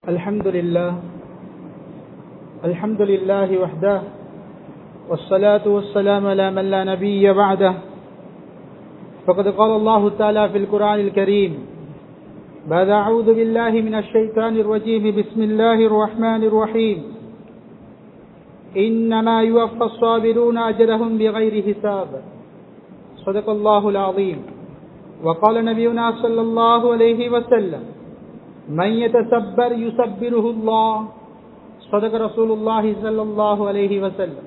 الحمد لله الحمد لله وحده والصلاة والسلام على من لا نبي بعده فقد قال الله تعالى في القرآن الكريم بعد أعوذ بالله من الشيطان الرجيم بسم الله الرحمن الرحيم إنما يوفى الصابرون أجرهم بغير حساب صدق الله العظيم وقال نبينا صلى الله عليه وسلم من يتسبر يسبره الله صدق رسول الله صلى الله عليه وسلم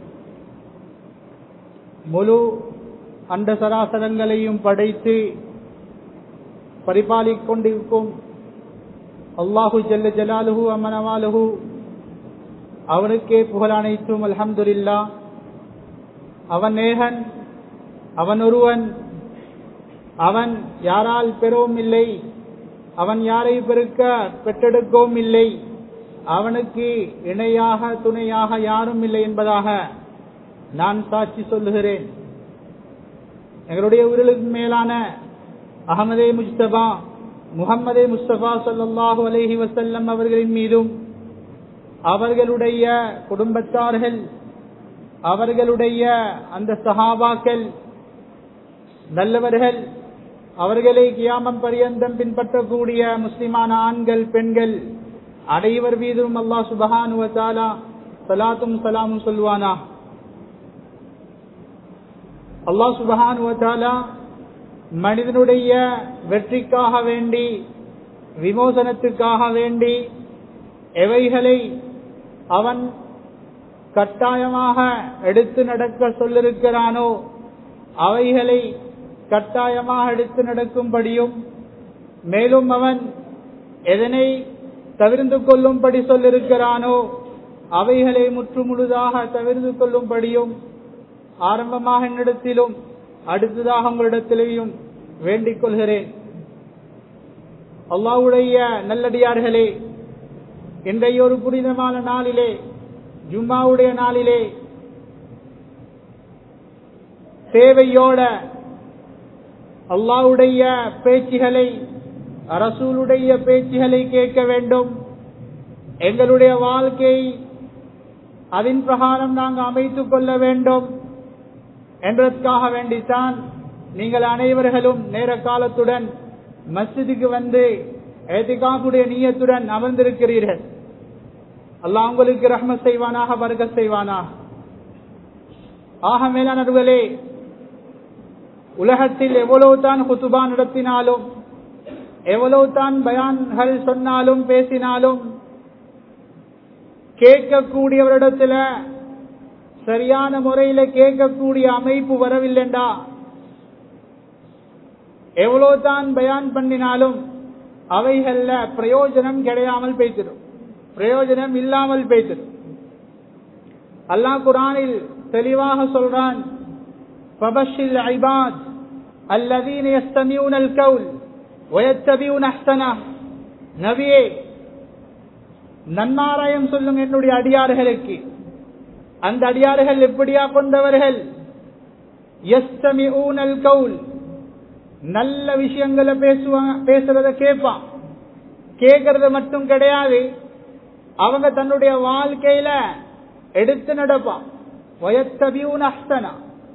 முழு அண்ட சராசரங்களையும் படைத்து பரிபாலிக் கொண்டிருக்கும் அல்லாஹு ஜல்ல ஜலாலுஹு அமனவாலுஹு அவனுக்கே புகழ் அனைத்தும் அல்ஹம்துலில்லா அவன் ஏகன் அவன் ஒருவன் அவன் யாரால் பெறவும் இல்லை அவன் யாரை பெருக்க பெற்றெடுக்கவும் இல்லை அவனுக்கு இணையாக துணையாக யாரும் இல்லை என்பதாக நான் சாட்சி சொல்லுகிறேன் எங்களுடைய உயிர்களுக்கு மேலான அகமதே முஸ்தபா முகமதே முஸ்தபா சொல்லாஹு அலேஹி வசல்லம் அவர்களின் மீதும் அவர்களுடைய குடும்பத்தார்கள் அவர்களுடைய அந்த சஹாபாக்கள் நல்லவர்கள் அவர்களை கியாமம் பரியந்தம் பின்பற்றக்கூடிய முஸ்லிமான ஆண்கள் பெண்கள் அனைவர் மீதும் அல்லா சுபஹானுவத்தாலா சலாத்தும் சலாமும் சொல்வானா அல்லா சுபஹானுவத்தாலா மனிதனுடைய வெற்றிக்காக வேண்டி விமோசனத்துக்காக வேண்டி எவைகளை அவன் கட்டாயமாக எடுத்து நடக்க சொல்லிருக்கிறானோ அவைகளை கட்டாயமாக எடுத்து நடக்கும்படியும் மேலும் அவன் எதனை தவிர்ந்து கொள்ளும்படி சொல்லிருக்கிறானோ அவைகளை முற்று முழுதாக தவிர்த்து கொள்ளும்படியும் ஆரம்பமாக என்னிடத்திலும் அடுத்ததாக உங்களிடத்திலேயும் வேண்டிக் கொள்கிறேன் அல்லாவுடைய நல்லடியார்களே இன்றைய ஒரு புனிதமான நாளிலே ஜும்மாவுடைய நாளிலே சேவையோட அல்லாவுடைய பேச்சுகளை அரசூலுடைய பேச்சுகளை கேட்க வேண்டும் எங்களுடைய வாழ்க்கை அதன் பிரகாரம் நாங்கள் அமைத்துக் கொள்ள வேண்டும் என்பதற்காக வேண்டித்தான் நீங்கள் அனைவர்களும் நேர காலத்துடன் மஸ்ஜிதுக்கு வந்து ஏதிகாப்புடைய நீயத்துடன் அமர்ந்திருக்கிறீர்கள் அல்லாஹ் உங்களுக்கு ரஹ்ம செய்வானாக வர்க்க செய்வானா ஆக மேலானவர்களே உலகத்தில் எவ்வளவு தான் குத்துபா நடத்தினாலும் எவ்வளவு தான் பயான்கள் சொன்னாலும் பேசினாலும் கேட்கக்கூடியவரிடத்துல சரியான முறையில கேட்கக்கூடிய அமைப்பு வரவில்லைண்டா எவ்வளவு தான் பயான் பண்ணினாலும் அவைகள்ல பிரயோஜனம் கிடையாமல் பேசிடும் பிரயோஜனம் இல்லாமல் பேசிடும் அல்லாஹ் குரானில் தெளிவாக சொல்றான் فبشر العباد الذين يستمعون القول ويتبعون احسنه நபியே நன்மாராயம் சொல்லும் என்னுடைய அடியார்களுக்கு அந்த அடியார்கள் எப்படியா கொண்டவர்கள் கவுல் நல்ல விஷயங்களை பேசுவாங்க பேசுறத கேட்பான் கேட்கறது மட்டும் கிடையாது அவங்க தன்னுடைய வாழ்க்கையில எடுத்து நடப்பான் வயத்தபியூன் அஸ்தனா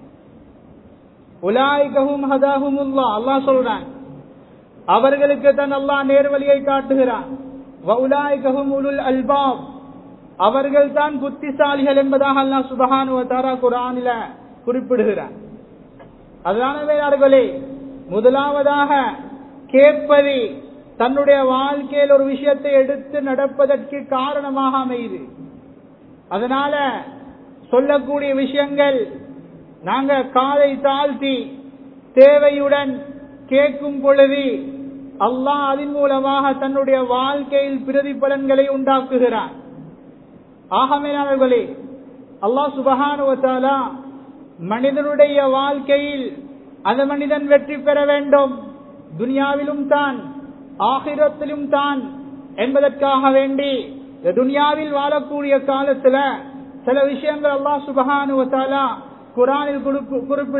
உலாய்கவும் ஹதாஹுமுல்லா அல்லா சொல்றான் அவர்களுக்கு தன் அல்லா நேர்வழியை காட்டுகிறான் அல்பாப் அவர்கள் தான் புத்திசாலிகள் என்பதாக அல்லா சுபஹானு தாரா குரானில குறிப்பிடுகிறார் அதான வேளாளர்களே முதலாவதாக கேட்பது தன்னுடைய வாழ்க்கையில் ஒரு விஷயத்தை எடுத்து நடப்பதற்கு காரணமாக அமையுது அதனால சொல்லக்கூடிய விஷயங்கள் நாங்க காலை தாழ்த்தி தேவையுடன் கேட்கும் பொழுது அல்லாஹ் அதன் மூலமாக தன்னுடைய வாழ்க்கையில் பிரதிபலன்களை உண்டாக்குகிறான் ஆகமேனவர்களே அல்லாஹ் சுபகானுவத்தாலா மனிதனுடைய வாழ்க்கையில் அந்த மனிதன் வெற்றி பெற வேண்டும் துனியாவிலும் தான் ஆகிரத்திலும் தான் என்பதற்காக வேண்டி துனியாவில் வாழக்கூடிய காலத்துல சில விஷயங்கள் அல்லாஹ் சுபகானுவத்தாலா குரானில்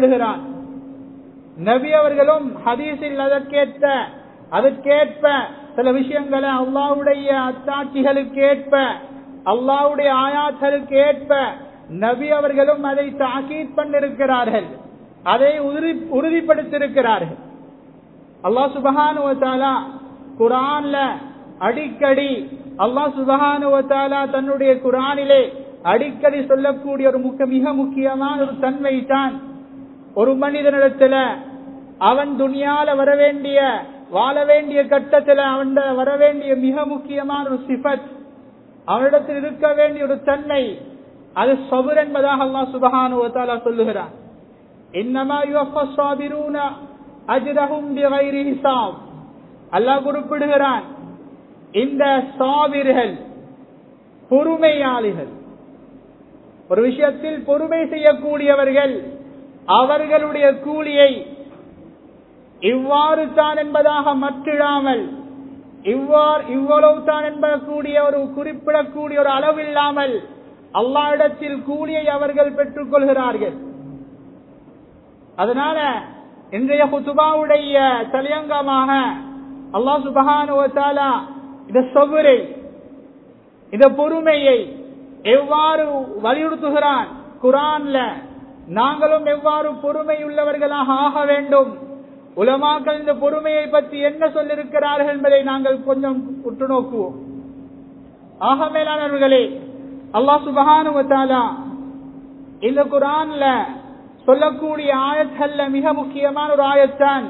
குறிப்பிடுகிறான் நபி அவர்களும் ஹதீஸில் அதற்கேற்ற அதற்கேற்ப சில விஷயங்களை அல்லாவுடைய அத்தாட்சிகளுக்கு ஏற்ப அல்லாவுடைய ஆயாத்களுக்கு ஏற்ப நபி அவர்களும் அதை தாக்கீத் பண்ணிருக்கிறார்கள் அதை உறுதி உறுதிப்படுத்தியிருக்கிறார்கள் அல்லாஹ் சுபஹானுவத்தாலா குரான்ல அடிக்கடி அல்லாஹ் சுபஹானுவத்தாலா தன்னுடைய குரானிலே அடிக்கடி சொல்லக்கூடிய ஒரு முக்க மிக முக்கியமான ஒரு தன்மை தான் ஒரு மனிதனிடத்துல அவன் துணியால வர வேண்டிய வாழ வேண்டிய கட்டத்துல அவன் வர வேண்டிய மிக முக்கியமான ஒரு சிபத் அவனிடத்தில் இருக்க வேண்டிய ஒரு தன்மை அது சபுர் என்பதாக அல்லாஹ் சுபஹானுவத்தாலா சொல்லுகிறான் இன்னமா யுவஃபஸ்ஸாபிரூன அஜ்ரஹும் பிகைரி ஹிசாப் அல்லாஹ் குறிப்பிடுகிறான் இந்த சாபிர்கள் பொறுமையாளிகள் ஒரு விஷயத்தில் பொறுமை செய்யக்கூடியவர்கள் அவர்களுடைய கூலியை இவ்வாறு தான் என்பதாக மற்றிடாமல் இவ்வாறு இவ்வளவு தான் என்பதக்கூடிய ஒரு குறிப்பிடக்கூடிய ஒரு அளவில்லாமல் அல்லாவிடத்தில் கூலியை அவர்கள் பெற்றுக் கொள்கிறார்கள் அதனால இன்றைய குத்துபாவுடைய தலையங்கமாக அல்லாஹ் சுபஹானுவத்தாலா இந்த சொகுரை இந்த பொறுமையை எவ்வாறு வலியுறுத்துகிறான் குரான்ல நாங்களும் எவ்வாறு பொறுமை உள்ளவர்களாக ஆக வேண்டும் உலமாக்கள் இந்த பொறுமையை பற்றி என்ன சொல்லிருக்கிறார்கள் என்பதை நாங்கள் கொஞ்சம் உற்று நோக்குவோம் ஆக மேலானவர்களே அல்லாஹ் சுபஹானுவத்தாலா இந்த குரான்ல சொல்லக்கூடிய ஆயத்தல்ல மிக முக்கியமான ஒரு ஆயத்தான்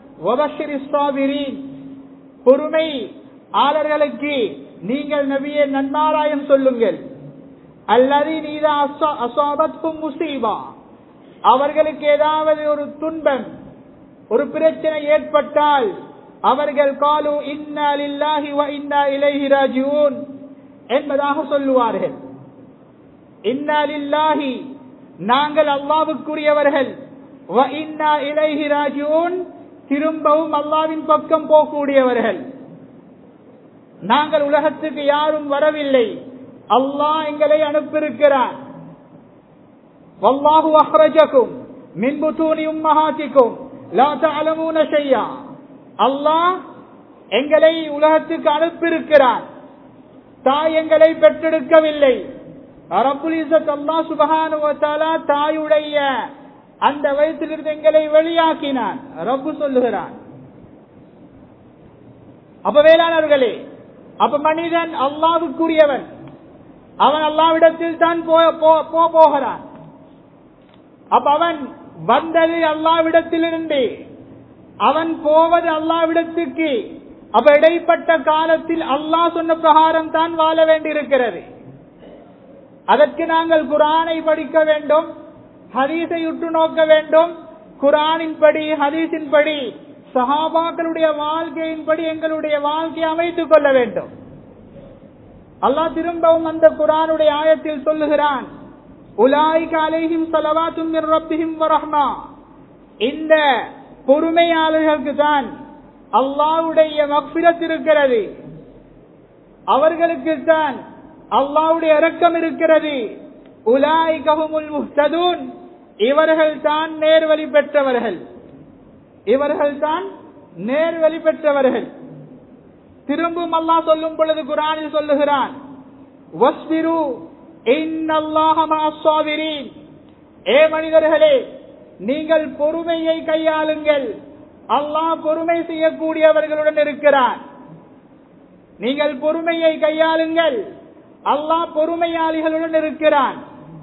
பொறுமை ஆளர்களுக்கு நீங்கள் நபிய நன்மாராயம் சொல்லுங்கள் அல்லது நீதா அசாபத்தும் முசீபா அவர்களுக்கு ஏதாவது ஒரு துன்பம் ஒரு பிரச்சனை ஏற்பட்டால் அவர்கள் காலு இன்னா லில்லாஹி வ இன்னா இலைஹி ராஜிஊன் என்பதாக சொல்லுவார்கள் இன்னா லில்லாஹி நாங்கள் அல்லாவுக்குரியவர்கள் வ இன்னா இலைஹி ராஜிஊன் திரும்பவும் அல்லாவின் பக்கம் போகக்கூடியவர்கள் நாங்கள் உலகத்துக்கு யாரும் வரவில்லை அல்லாஹ் எங்களை அனுப்பியிருக்கிறார் வல்லாஹு அஹ்ரஜக்கும் மின் புத்தூனி உம்மஹாத்திக்கும் லா தஅலமூன ஷையா அல்லாஹ் எங்களை உலகத்துக்கு அனுப்பியிருக்கிறார் தாய் எங்களை பெற்றெடுக்கவில்லை ரப்புல் இஸ்ஸத் அல்லாஹ் சுப்ஹானஹு வ தஆலா தாயுடைய அந்த வயசிலிருந்து எங்களை வெளியாக்கினான் ரப்பு சொல்லுகிறான் அப்ப வேளாளர்களே அப்ப மனிதன் அல்லாவுக்குரியவன் அவன் அல்லாவிடத்தில் தான் போகிறான் அப்ப அவன் வந்தது அல்லாவிடத்திலிருந்து அவன் போவது அல்லாவிடத்துக்கு அப்ப இடைப்பட்ட காலத்தில் அல்லாஹ் சொன்ன பிரகாரம் தான் வாழ வேண்டியிருக்கிறது அதற்கு நாங்கள் குரானை படிக்க வேண்டும் ஹதீஸை உற்று நோக்க வேண்டும் குரானின் படி ஹதீஸின் படி சஹாபாக்களுடைய வாழ்க்கையின்படி எங்களுடைய வாழ்க்கையை அமைத்துக் கொள்ள வேண்டும் அல்லாஹ் திரும்பவும் அந்த குரானுடைய ஆயத்தில் சொல்லுகிறான் உலாய்க அலைஹிம் சலவாத்தும் ரப்பிஹிம் வரஹ்மா இந்த பொறுமையாளர்களுக்கு தான் அல்லாவுடைய மக்பிரத் இருக்கிறது அவர்களுக்கு தான் அல்லாவுடைய இரக்கம் இருக்கிறது உலாய்கஹுமுல் முஹ்ததூன் இவர்கள் தான் நேர்வழி பெற்றவர்கள் இவர்கள் தான் நேர்வழி பெற்றவர்கள் திரும்பும் அல்லாஹ் சொல்லும் பொழுது குரானில் சொல்லுகிறான் வஸ்பிரு ஏ மனிதர்களே நீங்கள் பொறுமையை கையாளுங்கள் அல்லாஹ் பொறுமை செய்யக்கூடியவர்களுடன் இருக்கிறான் நீங்கள் பொறுமையை கையாளுங்கள் அல்லாஹ் பொறுமையாளிகளுடன் இருக்கிறான்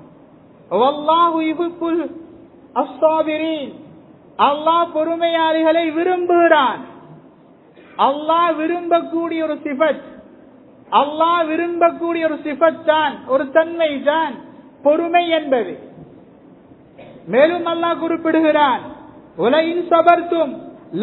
அல்லாஹ் பொறுமையாளிகளை விரும்புகிறான் அல்லாஹ் விரும்பக்கூடிய ஒரு சிபத் அல்லாஹ் விரும்பக்கூடிய ஒரு சிபத் தான் ஒரு தன்மை தான் பொறுமை என்பது மேலும் அல்லாஹ் குறிப்பிடுகிறான் உலகின் சபர்த்தும்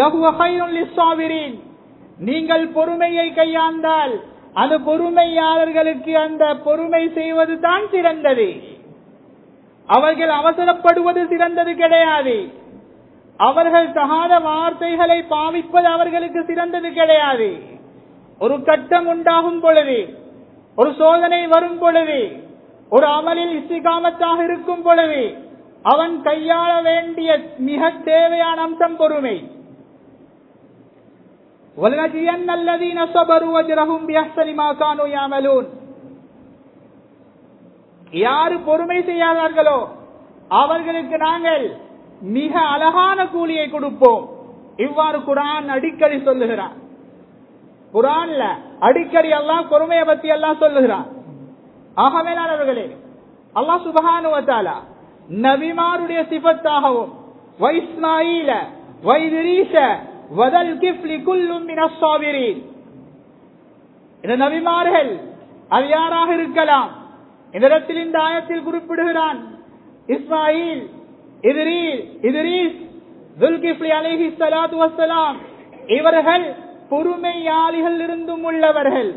நீங்கள் பொறுமையை கையாண்டால் அது பொறுமையாளர்களுக்கு அந்த பொறுமை செய்வது தான் சிறந்தது அவர்கள் அவசரப்படுவது சிறந்தது கிடையாது அவர்கள் தகாத வார்த்தைகளை பாவிப்பது அவர்களுக்கு சிறந்தது கிடையாது ஒரு கட்டம் உண்டாகும் பொழுது ஒரு சோதனை வரும் பொழுது ஒரு அமலில் இஸ்திகாமத்தாக இருக்கும் பொழுது அவன் கையாள வேண்டிய மிக தேவையான அம்சம் பொறுமை وَلَنَجْزِيَنَّ الَّذِينَ صَبَرُوا أَجْرَهُمْ بِأَحْسَنِ مَا كَانُوا يَعْمَلُونَ யாரு பொறுமை செய்யாதார்களோ அவர்களுக்கு நாங்கள் மிக அழகான கூலியை கொடுப்போம் இவ்வாறு குரான் அடிக்கடி சொல்லுகிறான் குரான்ல அடிக்கடி எல்லாம் பொறுமையை பத்தி எல்லாம் சொல்லுகிறான் ஆகவேனானவர்களே அல்லாஹ் சுபஹானுவத்தாலா நபிமாருடைய சிபத்தாகவும் வைஸ்மாயில வைதிரீச வதல் கிஃப்லி குல்லும் மினஸ்ஸாபிரீன் இந்த நபிமார்கள் அது யாராக இருக்கலாம் இந்த இடத்தில் இந்த ஆயத்தில் குறிப்பிடுகிறான் இஸ்மாயில் இதிரீல் இதிரீஸ் துல்கிஃப்லி அலைஹி ஸலாத்து வஸ்ஸலாம் இவர்கள் பொறுமையாளிகள் இருந்தும் உள்ளவர்கள்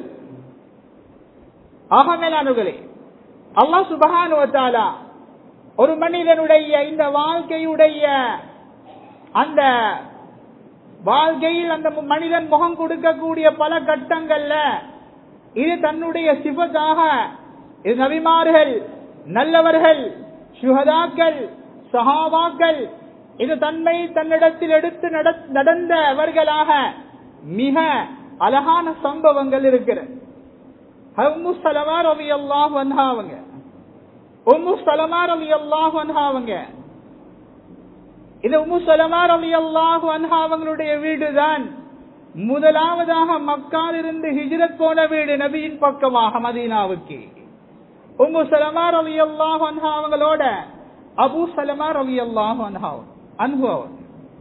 ஆக மேலானுகளே அல்லாஹ் சுபஹானுவத்தாலா ஒரு மனிதனுடைய இந்த வாழ்க்கையுடைய அந்த வாழ்க்கையில் அந்த மனிதன் முகம் கொடுக்கக்கூடிய பல கட்டங்கள்ல இது தன்னுடைய சிவத்தாக இது நபிமார்கள் நல்லவர்கள் சுகதாக்கள் சஹாபாக்கள் இது தன்மை தன்னிடத்தில் எடுத்து நட- நடந்தவர்களாக மிக அழகான சம்பவங்கள் இருக்கிறது உம்மு சலமா ரவி அல்லாஹ் அவங்க உம்மு சலமா ரவி அல்லாஹ் அவங்க இது உம்மு சலமா ரவி அல்லாஹ் அவங்களுடைய வீடுதான் முதலாவதாக மக்கால் இருந்து ஹிஜ்ரத் போன வீடு நபியின் பக்கமாக மதீனாவுக்கு உம்மு சலமா ரவி அல்லாஹ் அவங்களோட அபு சலமா ரவி அல்லாஹ் அன்பு அவர்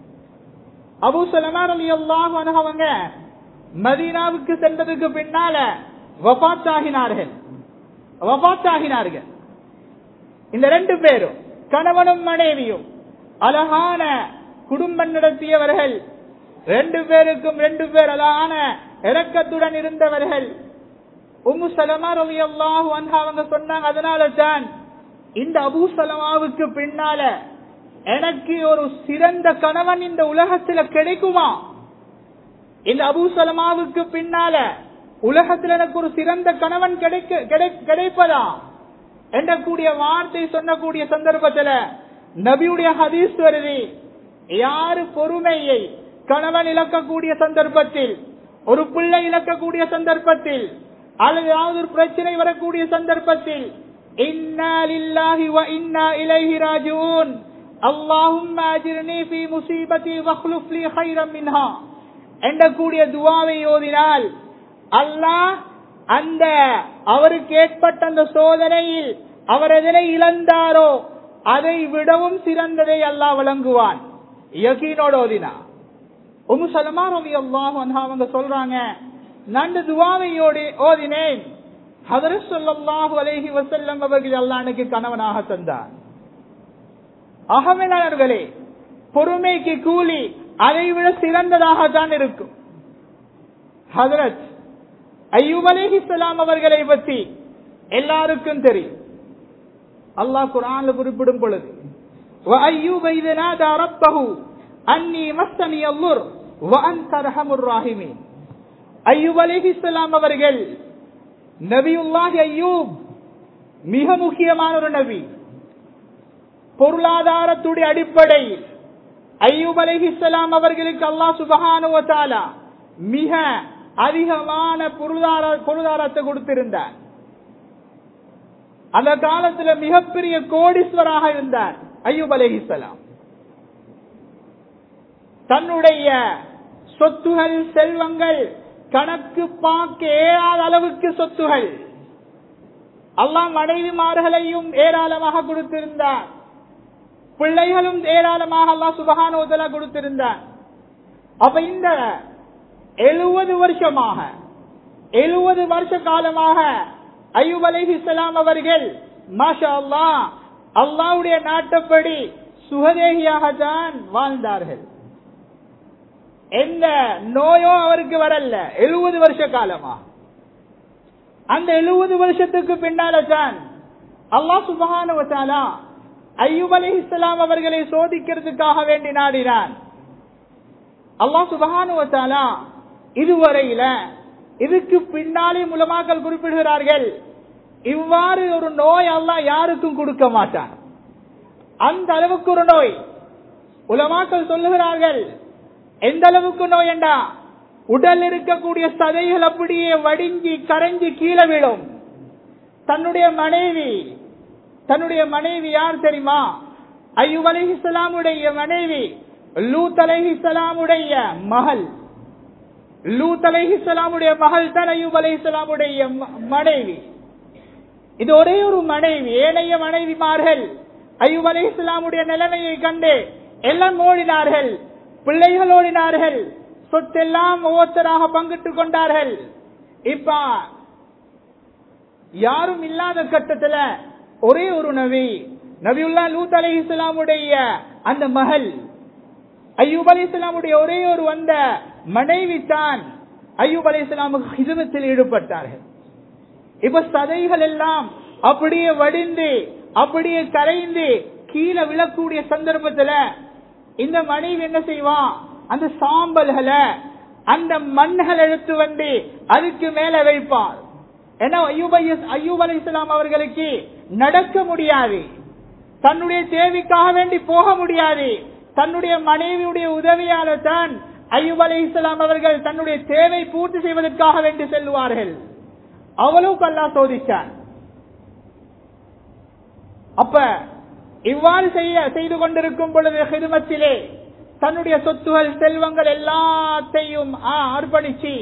அபு சலமா ரவி அல்லாஹ் அவங்க மதீனாவுக்கு சென்றதுக்கு பின்னால வபாத்தாகினார்கள் வபாத்தாகினார்கள் இந்த ரெண்டு பேரும் கணவனும் மனைவியும் அழகான குடும்பம் நடத்தியவர்கள் ரெண்டு பேருக்கும் ரெண்டு பேர் அழகான இரக்கத்துடன் இருந்தவர்கள் உம்மு சலமா ரவி அல்லாஹு அவங்க சொன்னாங்க அதனால தான் இந்த அபு சலமாவுக்கு பின்னால எனக்கு ஒரு சிறந்த கணவன் இந்த உலகத்துல கிடைக்குமா இந்த அபு சலமாவுக்கு பின்னால உலகத்தில் எனக்கு ஒரு சிறந்த கணவன் கிடைக்க கிடை- கிடைப்பதா என்ற கூடிய வார்த்தை சொன்னக்கூடிய சந்தர்ப்பத்துல நபியுடைய ஹதீஸ் வருது யாரு பொறுமையை கணவன் இழக்கக்கூடிய சந்தர்ப்பத்தில் ஒரு பிள்ளை இழக்கக்கூடிய சந்தர்ப்பத்தில் அல்லது ஏதாவது ஒரு பிரச்சனை வரக்கூடிய சந்தர்ப்பத்தில் இன்னா லில்லாஹி வ இன்னா இலைஹி ராஜிஊன் அல்லாஹும்ம அஜிர்னி ஃபீ முஸீபதி வக்லுஃப் லீ கைரம் மின்ஹா என்ற கூடிய துவாவை ஓதினால் அல்லாஹ் அந்த அவருக்கு ஏற்பட்ட அந்த சோதனையில் அவர் எதனை இழந்தாரோ அதை விடவும் சிறந்ததை அல்லாஹ் வழங்குவான் யகீனோட ஓதினா உமு சலமா ரவி அல்லாஹ் அவங்க சொல்றாங்க நான் இந்த துவாவை ஓடி- ஓதினேன் ஹதரத் ஸல்லல்லாஹு அலைஹி வஸல்லம் அவர்கள் அல்லாஹ் எனக்கு கணவனாக தந்தார் அகமலாளர்களே பொறுமைக்கு கூலி அதை விட சிறந்ததாகத்தான் இருக்கும் ஹதரத் ஐயூப் அலைஹிஸ்ஸலாம் அவர்களை பற்றி எல்லாருக்கும் தெரியும் அல்லாஹ் குர்ஆன்ல குறிப்பிடும் பொழுது وَأَيُّوبَ إِذْ نَادَى رَبَّهُ أَنِّي مَسَّنِيَ الضُّرُّ وَأَنْتَ أَرْحَمُ الراحمين ஐயூப் அலைஹிஸ்ஸலாம் அவர்கள் நபியுல்லாஹி ஐயூப் மிக முக்கியமான ஒரு நபி பொருளாதாரத்துடைய அடிப்படையில் ஐயூப் அலைஹிஸ்ஸலாம் அவர்களுக்கு அல்லாஹ் சுபஹானஹு வ தஆலா மிக அதிகமான பொருளாதார பொருளாதாரத்தை கொடுத்திருந்தார் அந்த காலத்துல மிகப்பெரிய கோடீஸ்வராக இருந்தார் ஐயூப் அலைஹிஸ்ஸலாம் தன்னுடைய சொத்துகள் செல்வங்கள் கணக்கு பார்க்க ஏறாத அளவுக்கு சொத்துகள் அல்லாஹ் மனைவிமார்களையும் ஏராளமாக கொடுத்திருந்தார் பிள்ளைகளும் ஏராளமாக அல்லாஹ் சுபகானோதலா கொடுத்திருந்தார் அப்ப இந்த எழுபது வருஷமாக எழுபது வருஷ காலமாக ஐயூப் அலைஹிஸ்ஸலாம் அவர்கள் மாஷா அல்லாஹ் அல்லாஹ்வுடைய நாட்டப்படி சுகதேகியாக தான் வாழ்ந்தார்கள் எந்த நோயோ அவருக்கு வரல எழுபது வருஷ காலமா அந்த எழுபது வருஷத்துக்கு பின்னால தான் அல்லாஹ் சுபஹானுவத்தாலா ஐயூப் அலைஹிஸ்ஸலாம் அவர்களை சோதிக்கிறதுக்காக வேண்டி நாடினான் அல்லாஹ் சுபஹானுவத்தாலா இதுவரையில இதுக்கு பின்னாலே மூலமாக்கள் குறிப்பிடுகிறார்கள் இவ்வாறு ஒரு நோய் அல்லாஹ் யாருக்கும் கொடுக்க மாட்டான் அந்த அளவுக்கு ஒரு நோய் உலமாக்கள் சொல்லுகிறார்கள் எந்த அளவுக்கு நோய் என்றா உடல் இருக்கக்கூடிய சதைகள் அப்படியே வடிஞ்சி கரைஞ்சி கீழே விழும் தன்னுடைய மனைவி தன்னுடைய மனைவி யார் தெரியுமா ஐயூப் அலைஹிஸ்ஸலாமுடைய மனைவி லூத் அலைஹிஸ்ஸலாமுடைய மகள் லூத் அலைஹிஸ்ஸலாமுடைய மகள் தான் ஐயூப் அலைஹிஸ்ஸலாமுடைய ம- மனைவி இது ஒரே ஒரு மனைவி ஏனைய மனைவிமார்கள் ஐயூப் அலைஹிஸ்ஸலாமுடைய நிலைமையை கண்டு எல்லாம் ஓடினார்கள் பிள்ளைகள் ஓடினார்கள் சொத்தெல்லாம் ஒவ்வொருத்தராக பங்கிட்டுக் கொண்டார்கள் இப்ப யாரும் இல்லாத கட்டத்துல ஒரே ஒரு நபி நபியுல்லா லூத் அலை இஸ்லாமுடைய அந்த மகள் ஐயூப் அலை இஸ்லாமுடைய ஒரே ஒரு வந்த மனைவி தான் ஐயூப் அலை இஸ்லாமுக்கு ஹிதமத்தில் ஈடுபட்டார்கள் இப்ப சதைகள் எல்லாம் அப்படியே வடிந்து அப்படியே கரைந்து கீழே விழக்கூடிய சந்தர்ப்பத்துல இந்த மனைவி என்ன செய்வான் அந்த சாம்பல்களை அந்த மண்களை எடுத்து வந்து அதுக்கு மேல வைப்பார் ஏன்னா ஐயூப் ஐயஸ்- ஐயூப் அலை இஸ்லாம் அவர்களுக்கு நடக்க முடியாது தன்னுடைய தேவைக்காக வேண்டி போக முடியாது தன்னுடைய மனைவியுடைய உதவியால தான் ஐயூப் அலை இஸ்லாம் அவர்கள் தன்னுடைய தேவை பூர்த்தி செய்வதற்காக வேண்டி செல்வார்கள் அவ்வளவுக்கு அல்லாஹ் சோதிச்சான் அப்ப இவ்வாறு செய்ய செய்து கொண்டிருக்கும் பொழுது ஹிதுமத்திலே தன்னுடைய சொத்துகள் செல்வங்கள் எல்லாத்தையும் ஆ, அர்ப்பணிச்சு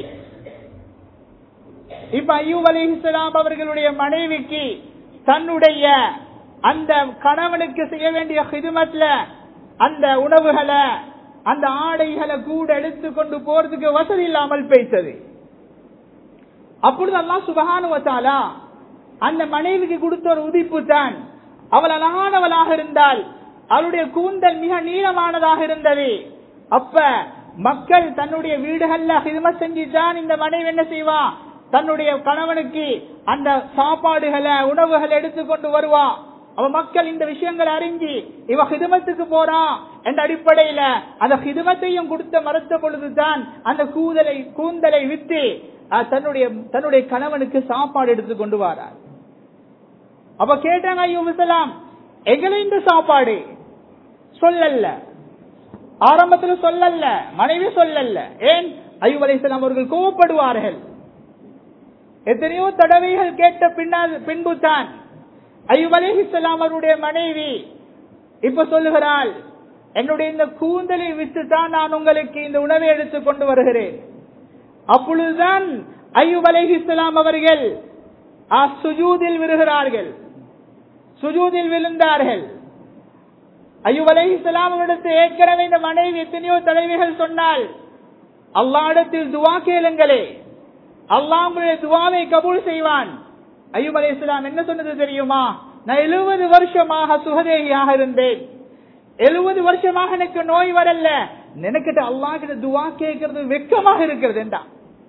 இப்ப ஐயூப் அலிஹிஸ்லாம் அவர்களுடைய மனைவிக்கு தன்னுடைய அந்த கணவனுக்கு செய்ய வேண்டிய ஹிதுமத்ல அந்த உணவுகளை அந்த ஆடைகளை கூட எடுத்து கொண்டு போறதுக்கு வசதி இல்லாமல் பேய்த்தது அப்பொழுது அல்லாஹ் சுபஹானு வத்தாலா அந்த மனைவிக்கு கொடுத்த ஒரு உதிப்பு தான் அவள் அழகானவளாக இருந்தால் அவளுடைய கூந்தல் மிக நீளமானதாக இருந்தது அப்ப மக்கள் தன்னுடைய வீடுகள்ல ஹிதமத் செஞ்சுதான் இந்த மனைவி என்ன செய்வா தன்னுடைய கணவனுக்கு அந்த சாப்பாடுகளை உணவுகளை எடுத்துக்கொண்டு வருவா அவ மக்கள் இந்த விஷயங்களை அறிஞ்சு இவ ஹிதமத்துக்கு போறா என்ற அடிப்படையில அந்த ஹிதமத்தையும் கொடுத்த மறுத்த பொழுதுதான் அந்த கூதலை கூந்தலை வித்து அஹ், தன்னுடைய தன்னுடைய கணவனுக்கு சாப்பாடு எடுத்து கொண்டு வரார் அப்ப கேட்டாங்க ஐயோ சலாம் எங்களை இந்த சாப்பாடு சொல்லல்ல ஆரம்பத்துல சொல்லல்ல மனைவி சொல்லல்ல ஏன் ஐயூப் அலைஹிஸ்ஸலாம் அவர்கள் கோவப்படுவார்கள் எத்தனையோ தடவைகள் கேட்ட பின்னால் பின்பு தான் ஐயூப் அலைஹிஸ்ஸலாம் அவருடைய மனைவி இப்ப சொல்லுகிறாள் என்னுடைய இந்த கூந்தலை விட்டு தான் நான் உங்களுக்கு இந்த உணவை எடுத்து கொண்டு வருகிறேன் அப்பொழுதுதான் ஐயூப் அலைஹிஸ்ஸலாம் அவர்கள் ஆ சுஜூதில் விழுகிறார்கள் சுஜூதில் விழுந்தார்கள் ஐயூப் அலைஹிஸ்ஸலாம் அவரிடத்தில் ஏற்கனவே இந்த மனைவி எத்தனையோ தலைவிகள் சொன்னால் அல்லாஹ்விடத்தில் துவா கேளுங்களே அல்லாஹ் உங்களுடைய துவாவை கபூல் செய்வான் ஐயூப் அலைஹிஸ்ஸலாம் என்ன சொன்னது தெரியுமா நான் எழுபது வருஷமாக சுகதேகியாக இருந்தேன் எழுபது வருஷமாக எனக்கு நோய் வரல நினைக்கிட்ட அல்லாஹ் கிட்ட துவா கேட்கறது வெக்கமாக இருக்கிறது என்றா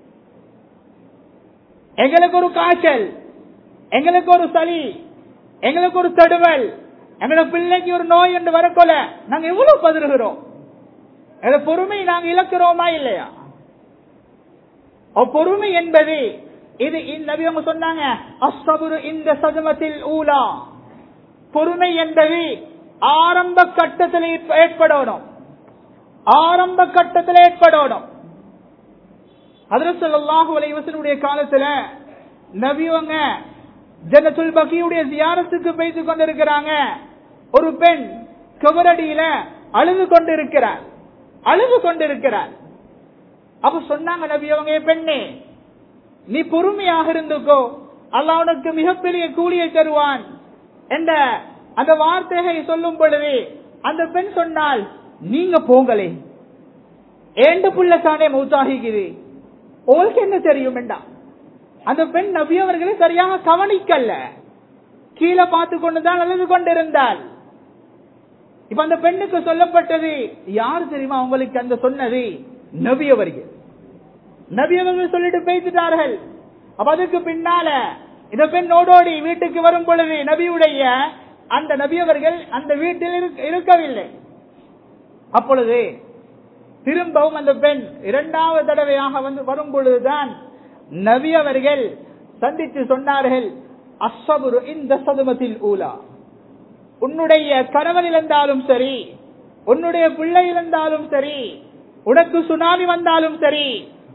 எங்களுக்கு ஒரு காய்ச்சல் எங்களுக்கு ஒரு சளி எங்களுக்கு ஒரு தடுவல் எங்களோட பிள்ளைக்கு ஒரு நோய் என்று வரக்கொல நாங்க எவ்வளவு பதறுகிறோம் எங்களோட பொறுமை நாங்க இழக்கிறோமா இல்லையா அப்ப பொறுமை என்பது இது இந்த நபி அவங்க சொன்னாங்க அஸ்ஸபுரு இந்த சதுமத்தில் ஊலா பொறுமை என்பது ஆரம்ப கட்டத்தில் ஏற்ப- ஏற்படணும் ஆரம்ப கட்டத்தில் ஏற்படணும் ஹதரசல்லாஹு அலைவசனுடைய காலத்துல நபியவங்க ஜன்னத்துல் பக்கியுடைய ஜியாரத்துக்கு பேசிக் கொண்டிருக்கிறாங்க ஒரு பெண் கபரடியில அழுது கொண்டிருக்கிறார் அழுது கொண்டிருக்கிறார் அப்ப சொன்னாங்க நபி அவங்க "ஏ பெண்ணே நீ பொறுமையாக இருந்துக்கோ அல்லாஹ் உனக்கு மிகப்பெரிய கூலியை தருவான் என்ற அந்த வார்த்தையை சொல்லும் பொழுது அந்த பெண் சொன்னால் நீங்க போங்களே ஏண்டு புள்ள தானே மௌத்தாகிக்குது உங்களுக்கு என்ன தெரியும் என்றா அந்த பெண் நபி அவர்களை சரியாக கவனிக்கல்ல கீழே பார்த்து கொண்டுதான் அழுது கொண்டிருந்தாள் இப்ப அந்த பெண்ணுக்கு சொல்லப்பட்டது யார் தெரியுமா உங்களுக்கு அந்த சொன்னது நபி அவர்கள் நபி அவர்கள் சொல்லிட்டு பேசிட்டார்கள் அப்ப அதுக்கு பின்னால இந்த பெண் ஓடோடி வீட்டுக்கு வரும் பொழுது நபியுடைய அந்த நபி அவர்கள் அந்த வீட்டில் இருக்க- இருக்கவில்லை அப்பொழுது திரும்பவும் அந்த பெண் இரண்டாவது தடவையாக வந்து வரும் பொழுதுதான் நபி அவர்கள் சந்தித்து சொன்னார்கள் அஸ்ஸபுரு இந்த சதுமத்தில் ஊலா உன்னுடைய கணவன் இழந்தாலும் சரி உன்னுடைய பிள்ளை இழந்தாலும் சரி உனக்கு சுனாமி வந்தாலும் சரி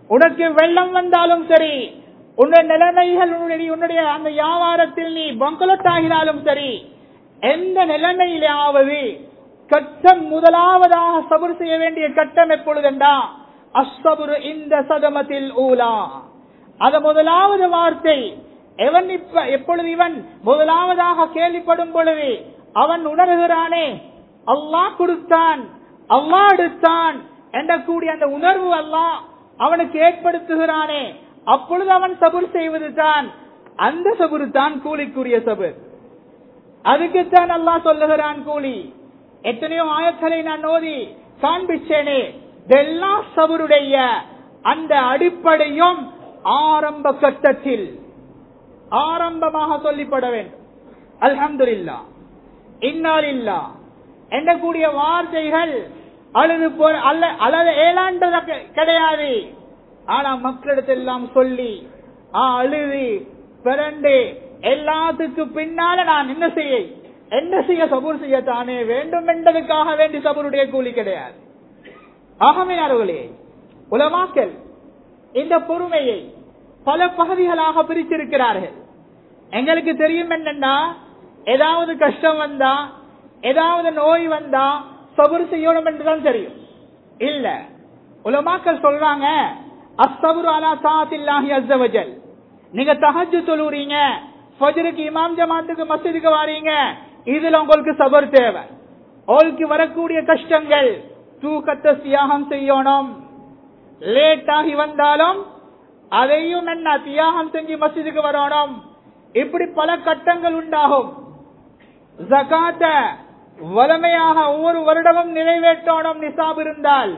உனக்கு வெள்ளம் வந்தாலும் சரி உன்னுடைய நிலைமைகள் உன்னுடைய உன்னுடைய அந்த வியாபாரத்தில் நீ பங்கலட் ஆகினாலும் சரி எந்த நிலைமையிலாவது கட்டம் முதலாவதாக சபர் செய்ய வேண்டிய கட்டம் எப்பொழுதென்றா அஸ்ஸபுரு இந்த சதமத்தில் ஊலா அத முதலாவது வார்த்தை எவன் இப்ப எப்பொழுது இவன் முதலாவதாக கேள்விப்படும் பொழுது அவன் உணர்கிறானே அல்லாஹ் கொடுத்தான் அல்லாஹ் எடுத்தான் என்ற கூடிய அந்த உணர்வு அல்லாஹ் அவனுக்கு ஏற்படுத்துகிறானே அப்பொழுது அவன் சபுர் செய்வது தான் அந்த சபுரு தான் கூலிக்குரிய சபுர் அதுக்குத்தான் அல்லாஹ் சொல்லுகிறான் கூலி எத்தனையோ ஆயத்தலை நான் ஓதி காண்பிச்சேனே எல்லா சபருடைய அந்த அடிப்படையும் ஆரம்ப கட்டத்தில் ஆரம்பமாக சொல்லிப்பட வேண்டும் அல்ஹம்துலில்லா இன்னாலில்லா எண்ணக்கூடிய வார்த்தைகள் அழுது போ அல்ல அல்லது ஏழாண்டத கிடையாது ஆனா மக்களிடத்தெல்லாம் சொல்லி ஆ, அழுது பிறண்டு எல்லாத்துக்கு பின்னால நான் என்ன செய்ய என்ன செய்ய சபூர் செய்யத்தானே வேண்டும் என்பதற்காக வேண்டி சபூருடைய கூலி கிடையாது ஆகமையாளர்களே உலமாக்கல் இந்த பொறுமையை பல பகுதிகளாக பிரித்திருக்கிறார்கள் எங்களுக்கு தெரியும் என்னன்னா ஏதாவது கஷ்டம் வந்தா ஏதாவது நோய் வந்தா சபுர் செய்யணும் என்றுதான் தெரியும் இல்ல உலமாக்கள் சொல்றாங்க அஸ்தபுரு அலா சாத்தில்லாஹி அஸ்ஸவஜல் நீங்க தஹஜ்ஜு தொழுறீங்க ஃபஜ்ருக்கு இமாம் ஜமாத்துக்கு மஸ்ஜிதுக்கு வாரீங்க இதுல உங்களுக்கு சபர் தேவை உங்களுக்கு வரக்கூடிய கஷ்டங்கள் தூக்கத்தை தியாகம் செய்யணும் லேட் ஆகி வந்தாலும் அதையும் என்ன தியாகம் செஞ்சு மஸ்ஜிதுக்கு வரணும் இப்படி பல கட்டங்கள் உண்டாகும் ஜகாத்த வலிமையாக ஒவ்வொரு வருடமும் நிறைவேற்றணும் நிசாப் இருந்தால்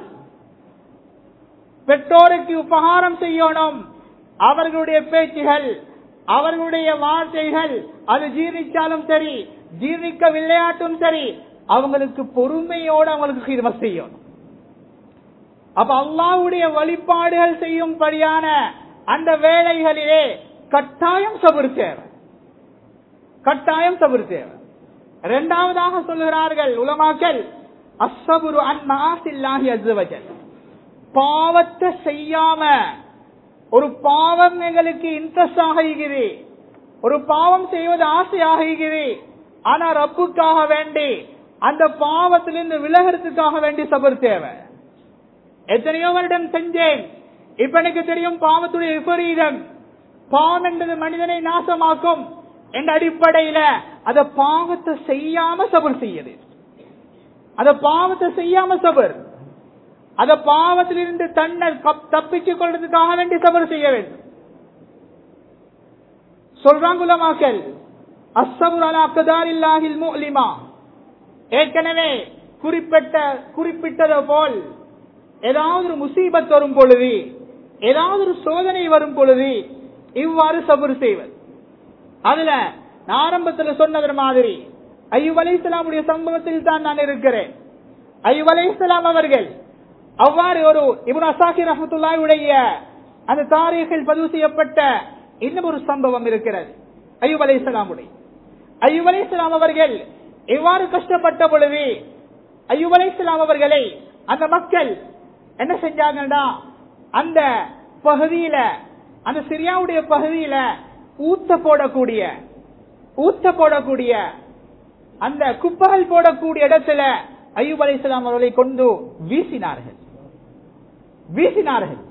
பெற்றோருக்கு உபகாரம் செய்யணும் அவர்களுடைய பேச்சுகள் அவர்களுடைய வார்த்தைகள் அது ஜீர்ணிச்சாலும் சரி ஜீர்ணிக்க விளையாட்டும் சரி அவங்களுக்கு பொறுமையோடு அவங்களுக்கு இது செய்யணும் அப்ப அல்லாவுடைய வழிபாடுகள் செய்யும்படியான அந்த வேலைகளிலே கட்டாயம் சபுர் தேவை கட்டாயம் சபுர் தேவை இரண்டாவதாக சொல்லுகிறார்கள் உலமாக்கல் அஸ்ஸபுரு அன் மஆசில்லாஹி அஸ்ஸவஜல் பாவத்தை செய்யாம ஒரு பாவம் எங்களுக்கு இன்ட்ரெஸ்ட் ஆகிறது ஒரு பாவம் செய்வது ஆசையாகிறது ஆனா ரப்புக்காக வேண்டி அந்த பாவத்திலிருந்து விலகிறதுக்காக வேண்டி சபர் தேவை எத்தனையோ வருடம் செஞ்சேன் இப்ப எனக்கு தெரியும் பாவத்துடைய விபரீதம் பாவம் என்பது மனிதனை நாசமாக்கும் என்ற அடிப்படையில அத பாவத்தை செய்யாம சபர் செய்யுது அத பாவத்தை செய்யாம சபர் அத பாவத்திலிருந்து தன்னை கப்- தப்பித்துக் கொள்றதுக்காக வேண்டி சபர் செய்ய வேண்டும் சொல்றாங்க உலமாக்கள் அஸ்ஸபுர் அலா அக்தாரில்லாஹில் முஅலிமா ஏற்கனவே குறிப்பிட்ட குறிப்பிட்டது போல் ஏதாவது ஒரு முசீபத் வரும் பொழுது ஏதாவது ஒரு சோதனை வரும் பொழுது இவ்வாறு சபுர் செய்வது அதுல நான் ஆரம்பத்துல சொன்னது மாதிரி ஐயூப் அலைஹிஸ்ஸலாமுடைய சம்பவத்தில் தான் நான் இருக்கிறேன் ஐயூப் அலைஹிஸ்ஸலாம் அவர்கள் அவ்வாறு ஒரு இப்னு அசாக்கி ரஹ்மத்துல்லாஹியுடைய அந்த தாரீகில் பதிவு செய்யப்பட்ட இன்னும் ஒரு சம்பவம் இருக்கிறது ஐயூப் அலைஹிஸ்ஸலாமுடைய ஐயூப் அலைஹிஸ்ஸலாம் அவர்கள் எவ்வாறு கஷ்டப்பட்ட பொழுது ஐயூப் அலைஹிஸ்ஸலாம் அவர்களை அந்த மக்கள் என்ன செஞ்சாங்கன்னா அந்த பகுதியில அந்த சிரியாவுடைய பகுதியில ஊத்த போடக்கூடிய ஊத்த போடக்கூடிய அந்த குப்பைகள் போடக்கூடிய இடத்துல ஐயூப் அலைஹிஸ்ஸலாம் அவர்களை கொண்டு வீசினார்கள் வீசினார்கள்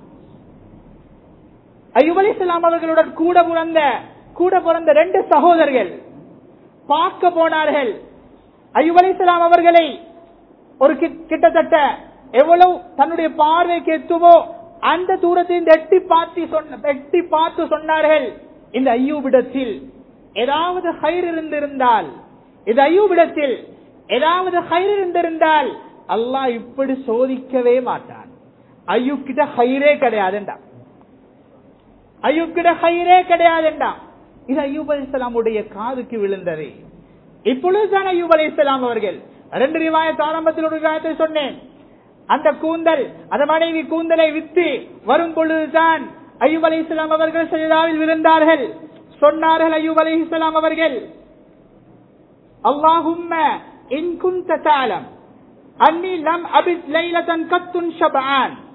ஐயூப் அலைஹிஸ்ஸலாம் அவர்களுடன் கூட பிறந்த கூட பிறந்த ரெண்டு சகோதரர்கள் பார்க்க போனார்கள் ஐயூப் அலைஹிஸ்ஸலாம் அவர்களை ஒரு கிட்- கிட்டத்தட்ட எவ்வளவு தன்னுடைய பார்வைக்கு எத்துமோ அந்த தூரத்தில் எட்டி பார்த்து சொன்ன எட்டி பார்த்து சொன்னார்கள் இந்த ஐயூபிடத்தில் ஏதாவது ஹைர் இருந்திருந்தால் இது ஐயூபிடத்தில் ஏதாவது ஹைர் இருந்திருந்தால் அல்லாஹ் இப்படி சோதிக்கவே மாட்டான் ஐயூப் கிட்ட ஹைரே கிடையாதுண்டா ஐயூப் கிட்ட ஹைரே கிடையாதுண்டா இது ஐயூப் அலிஸ்லாமுடைய காதுக்கு விழுந்தது இப்பொழுதுதான் ஐயூப் அலிஸ்லாம் அவர்கள் ரெண்டு ரிவாயத் ஆரம்பத்தில் ஒரு ரிவாயத்தை சொன்னேன் அந்த கூந்தல் அந்த மனைவி கூந்தலை வித்து வரும் பொழுதுதான் ஐயூப் அலி இஸ்லாம் அவர்கள் சஜிதாவில் விழுந்தார்கள் சொன்னார்கள் ஐயூப் அலி இஸ்லாம் அவர்கள் அல்லாஹும்ம இன் குந்த தாலம் அன்னி லம் அபித் லைலதன் கத்துன் ஷபஆன்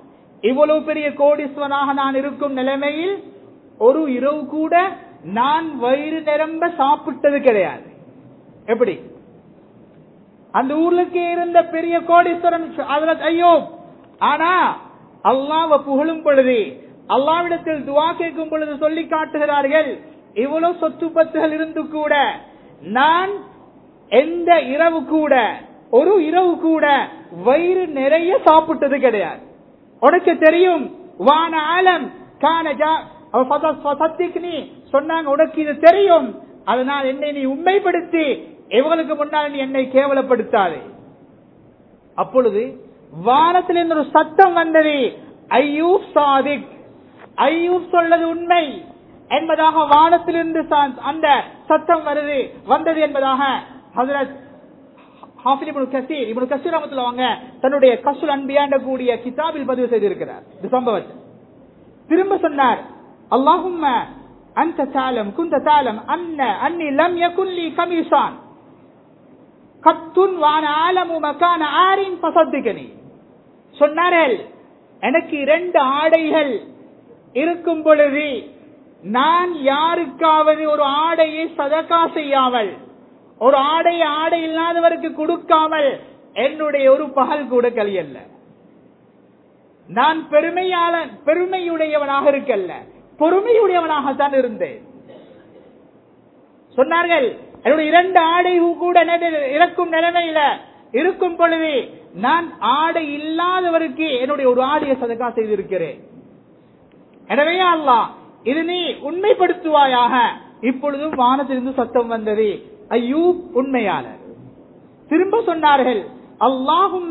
இவ்வளவு பெரிய கோடீஸ்வரனாக நான் இருக்கும் நிலைமையில் ஒரு இரவு கூட நான் வயிறு நிரம்ப சாப்பிட்டது கிடையாது எப்படி அந்த ஊர்லக்கே இருந்த பெரிய கோடீஸ்வரன் அதுல ஐயோ ஆனா அல்லாஹ்வை புகழும் பொழுது அல்லாவிடத்தில் துவா கேட்கும் பொழுது சொல்லி காட்டுகிறார்கள் இவ்வளவு சொத்து பத்துகள் இருந்து கூட நான் எந்த இரவு கூட ஒரு இரவு கூட வயிறு நிறைய சாப்பிட்டது கிடையாது உனக்கு தெரியும் வான ஆலம் கானஜா சத்திக்னி சொன்னாங்க உனக்கு இது தெரியும் அதனால் என்னை நீ உண்மைப்படுத்தி இவங்களுக்கு முன்னால் நீ என்னை கேவலப்படுத்தாதே அப்பொழுது வானத்திலிருந்து ஒரு சத்தம் வந்தது ஐயூப் சாதிக் ஐயூப் சொல்லது உண்மை என்பதாக வானத்திலிருந்து சா- அந்த சத்தம் வருது வந்தது என்பதாக ஹசரத் ஹாஃபில் இப்னு கசீர் இப்னு கசீர் ரஹ்மத்துல்லாஹி வாங்க தன்னுடைய கசுல் அன்பியாண்ட கூடிய கிதாபில் பதிவு செய்திருக்கிறார் இந்த சம்பவத்தை திரும்ப சொன்னார் அல்லாஹும்ம அன்த தாலம் குந்த தாலம் அன்ன அன்னி லம் யகுன் லி கமீசான் கத்துன் வான ஆலமு மக்கான ஆரின் பசத்திகனி சொன்னார்கள் எனக்கு இரண்டு ஆடைகள் இருக்கும் பொழுது நான் யாருக்காவது ஒரு ஆடையை சதக்கா செய்யாமல் ஒரு ஆடை ஆடை இல்லாதவருக்கு கொடுக்காமல் என்னுடைய ஒரு பகல் கூட கலியல்ல நான் பெருமையாள பெருமையுடையவனாக இருக்கல்ல பொறுமையுடையவனாகத்தான் இருந்தேன் சொன்னார்கள் என்னுடைய இரண்டு ஆடை கூட நிலை- இறக்கும் நிலைமையில இருக்கும் பொழுது நான் ஆடை இல்லாதவருக்கு என்னுடைய ஒரு ஆடையை சதக்கா செய்திருக்கிறேன் எனவே அல்லாஹ் இது நீ உண்மைப்படுத்துவாயாக இப்பொழுதும் வானத்திலிருந்து சத்தம் வந்தது ஐயூப் உண்மையாளர் திரும்ப சொன்னார்கள் அல்லாஹும்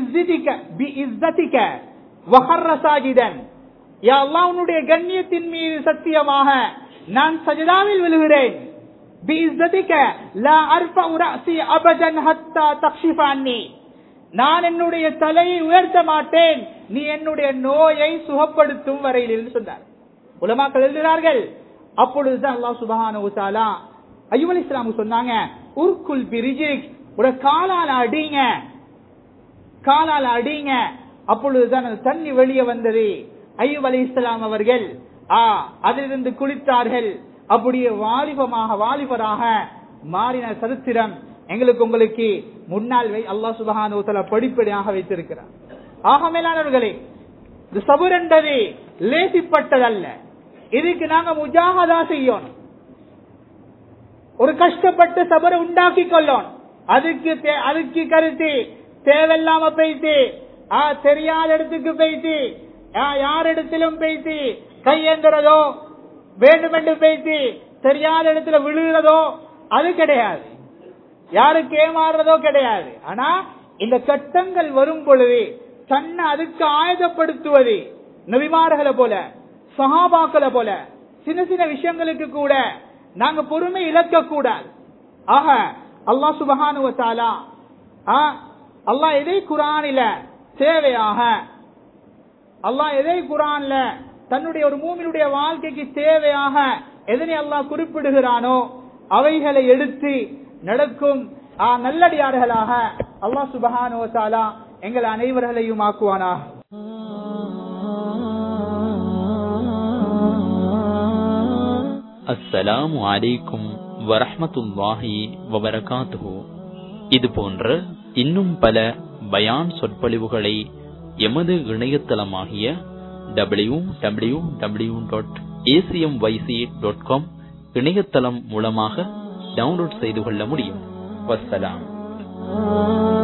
யா அல்லாஹ் உன்னுடைய கண்ணியத்தின் மீது சத்தியமாக நான் சஜிதாவில் விழுகிறேன் بِإِزَّتِكَ لَا أَرْفَعُ رَأْسِي أَبَدًا حَتَّى تَكْشِفَ عَنِّي நான் என்னுடைய தலையை உயர்த்த மாட்டேன் நீ என்னுடைய நோயை சுகப்படுத்தும் வரையில் என்று சொன்னார் உலமாக்கள் எழுதுகிறார்கள் அப்பொழுதுதான் அல்லாஹ் சுபஹானஹு தஆலா அய்யூப் அலைஹிஸ்ஸலாம் சொன்னாங்க உர்குல் பிரிஜிக் ஒரு காலால அடிங்க காலால அடிங்க அப்பொழுதுதான் அந்த தண்ணி வெளியே வந்தது ஐயூப் அலைஹிஸ்ஸலாம் அவர்கள் ஆ அதிலிருந்து குளித்தார்கள் அப்படியே வாலிபமாக வாலிபராக மாறின சரித்திரம் எங்களுக்கு உங்களுக்கு முன்னால் வை அல்லாஹ் சுபஹானஹு தஆலா படிப்படியாக வைத்திருக்கிறார் ஆக மேலானவர்களே இந்த சபுர் என்பது லேசிப்பட்டதல்ல இதுக்கு நாங்க முஜாகதா செய்யணும் ஒரு கஷ்டப்பட்டு சபரை உண்டாக்கி கொள்ளணும் அதுக்கு தே- அதுக்கு கருத்து தேவையில்லாம போயிட்டு ஆ, தெரியாத இடத்துக்கு போயிட்டு ஆ, யார் இடத்திலும் போயிட்டு கையேந்துறதோ வேண்டுமென்று போயிட்டு தெரியாத இடத்துல விழுகிறதோ அது கிடையாது யாருக்கு ஏமாறுறதோ கிடையாது ஆனா இந்த கட்டங்கள் வரும் பொழுது தன்னை அதுக்கு ஆயுதப்படுத்துவது நபிமார்களை போல சஹாபாக்களை போல சின்ன சின்ன விஷயங்களுக்கு கூட நாங்க பொறுமை இழக்க கூடாது ஆக அல்லாஹ் சுபஹானுவ தஆலா ஆ, அல்லாஹ் எதை குரானில தேவையாக அல்லாஹ் எதை குரான்ல தன்னுடைய ஒரு மூமினுடைய வாழ்க்கைக்கு தேவையாக எதனை அல்லாஹ் குறிப்பிடுகிறானோ அவைகளை எடுத்து நடக்கும் ஆ, நல்லடியார்களாக அல்லாஹ் சுபஹானுவ தஆலா எங்கள் அனைவர்களையும் ஆக்குவானா அஸ்ஸலாமு அலைக்கும் வரஹ்மத்துல்லாஹி வபரகாத்துஹு இது போன்ற இன்னும் பல பயான் சொற்பொழிவுகளை எமது இணையதளமாகிய W W W dot ACM YC dot com இணையதளம் மூலமாக டவுன்லோட் செய்து கொள்ள முடியும் வஸ்ஸலாம்